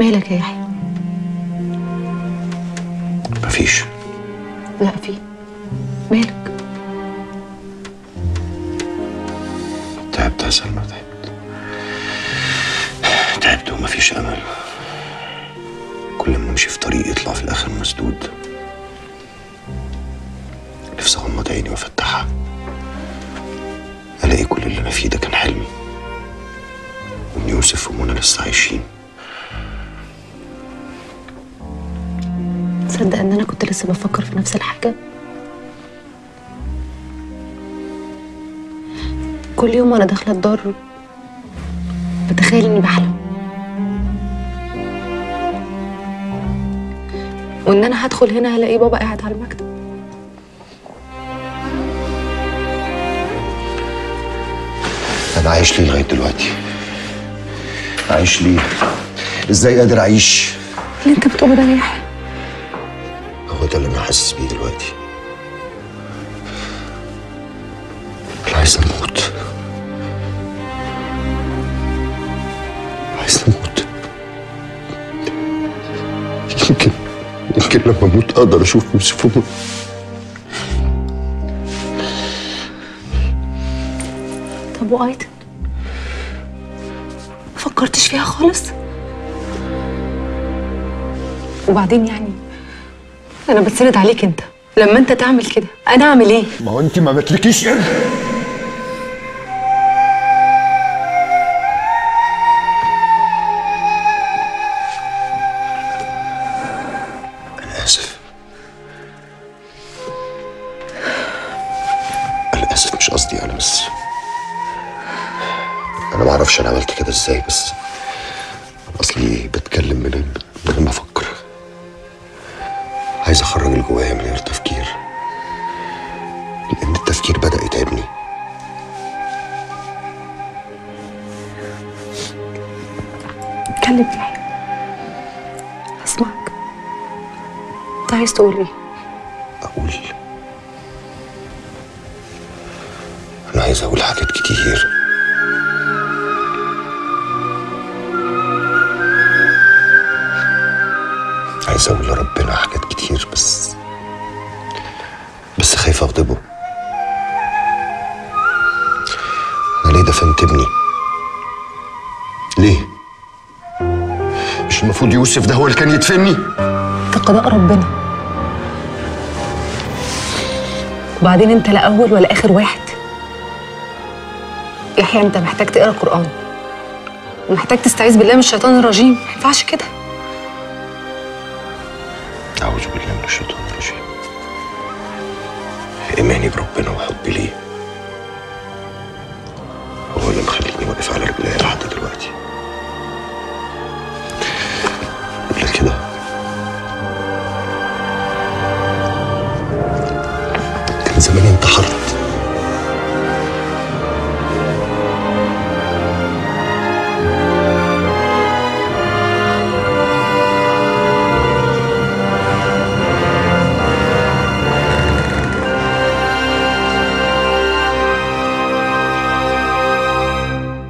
مالك يا يحيى مفيش لا في مالك تعبت يا سلمى تعبت تعبت ومفيش امل كل ما نمشي في طريق يطلع في الاخر مسدود نفسي اغمض عيني وافتحها الاقي كل اللي انا فيه ده كان حلم وان يوسف ومنى لسه عايشين تصدق ان انا كنت لسه بفكر في نفس الحاجه كل يوم وانا داخله الدار بتخيل اني بحلم وان انا هدخل هنا هلاقي بابا قاعد على المكتب انا عايش ليه لغايه دلوقتي عايش ليه ازاي قادر اعيش اللي انت بتقوله ده يا يحيى هو ده اللي انا حاسس بيه دلوقتي انا عايز اموت عايز اموت يمكن يمكن لما اموت اقدر اشوف يوسف ومنى طب وايتن ما فكرتش فيها خالص وبعدين يعني انا بتسند عليك انت لما انت تعمل كده انا اعمل ايه ما هو انت ما بتلكيش قرد انا اسف انا اسف مش قصدي انا بس انا ما اعرفش انا عملت كده ازاي بس أنا اصلي بتكلم من من غير ما افكر عايز اخرج اللي جوايا من غير تفكير لأن التفكير بدأ يتعبني اتكلم يا يحيى اسمعك انت عايز تقول ايه أقول أنا عايز أقول حاجات كتير عايز أقول لربنا حاجات كتير بس بس خايف أغضبه أنا ليه دفنت ابني؟ ليه؟ مش المفروض يوسف ده هو اللي كان يدفني؟ ده قضاء ربنا وبعدين انت لا اول ولا اخر واحد يحيى انت محتاج تقرا قران ومحتاج تستعيذ بالله من الشيطان الرجيم ما ينفعش كده أعوذ بالله من الشيطان الرجيم إيماني بربنا وحبي ليه هو اللي مخليني واقف على رجلي لحد دلوقتي قبل كده كان زماني